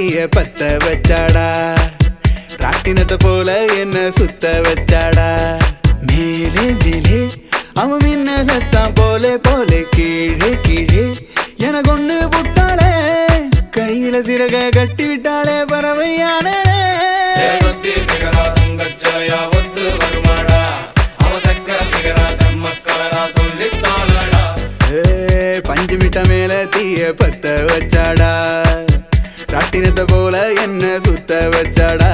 தீய பத்த வச்சாடா ராட்டினத்தை போல என்ன சுத்த வச்சாடா மேலே மேலே அவன் மின்னகத்தான் போலே போலே கீழே கீழே என கொண்டு புட்டாளே கையில சிறக கட்டி விட்டாளே பறவையானே தேவத்தி திகரா தங்கச்சோயா ஒத்து வருமாடா அவசக்க திகரா செம்மக்கலரா சொல்லித்தாளடா ஏய், பஞ்சு மிட்ட மேல தீய பத்த வச்சாடா ராட்டினத்தை போல என்ன சுத்த வச்சாடா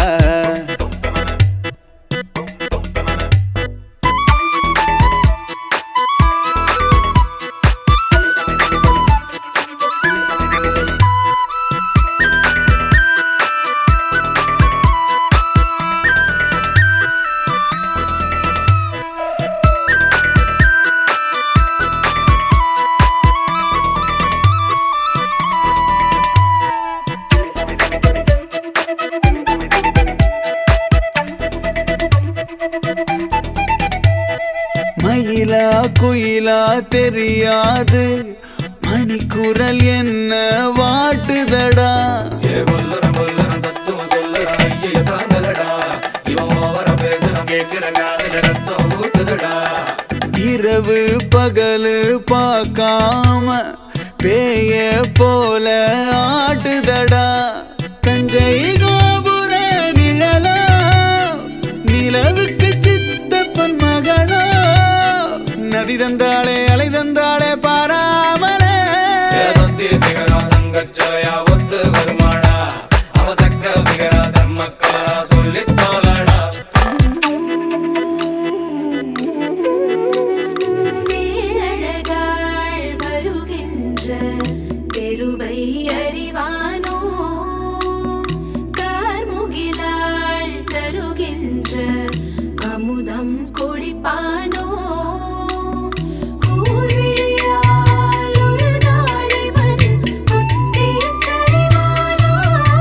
மயிலா குயிலா தெரியாது மணிக்குரல் என்ன வாட்டுதடா ஏ கொல்லுறம் கொல்லுறம் தத்துவம் சொல்லுறான் ஐய தாங்கலடா இவன் ஓவர பேசுறான் கேட்கிற காதல ரத்தம் ஊட்டுதடா இரவு பகலு பார்க்காம பேய போல ஆட்டுதடா தஞ்சை கோபுர நிழலோ நிலவுக்கு சித்தப்பன் மகளோ நதி தந்தாளே அலை தந்தாளே பாராமலே தேவத்தி திகரா தங்கச்சோயா ஒத்து வருமாடா அவசக்க திகரா செம்மக்கலரா சொல்லித்தாளடா பேரழகாள் வருகின்ற தெருவை அறிவானோ கார்முகிலாள் தருகின்ற அமுதம் குடிப்பானோ கூர்விழியால் ஒரு நாள் இவன் முத்தியத் தருவானோ?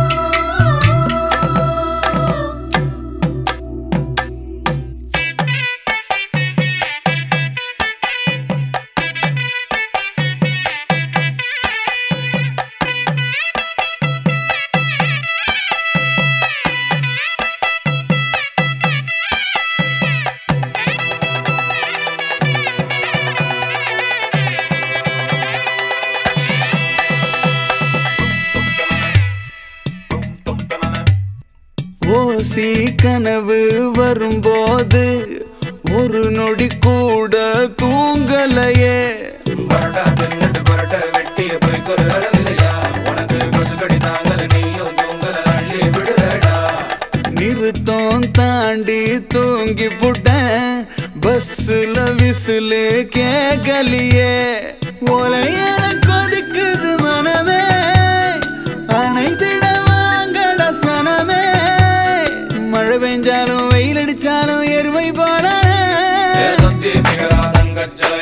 ஓசி கனவு வரும்போது ஒரு நொடி கூட தூங்கலையே பரோட்டா தின்னுட்டு பரோட்டா வெட்டிய போய்க்கொரு அளவில்லையா உனக்கு கொசு கடி தாங்கல நீயும் தூங்கல அள்ளி விடுறடா நிறுத்தம் தாண்டி தூங்கி புட்டேன் பஸ்ல விசிலு கேக்கலியே ஒலையன கொதிக்குது மனமே அனைத்திட வாங்கட சனமே மழை பெஞ்சாலும் வெயில் அடிச்சாலும் எருமை போனானே தேவத்தி திகரா தங்கச்சோயா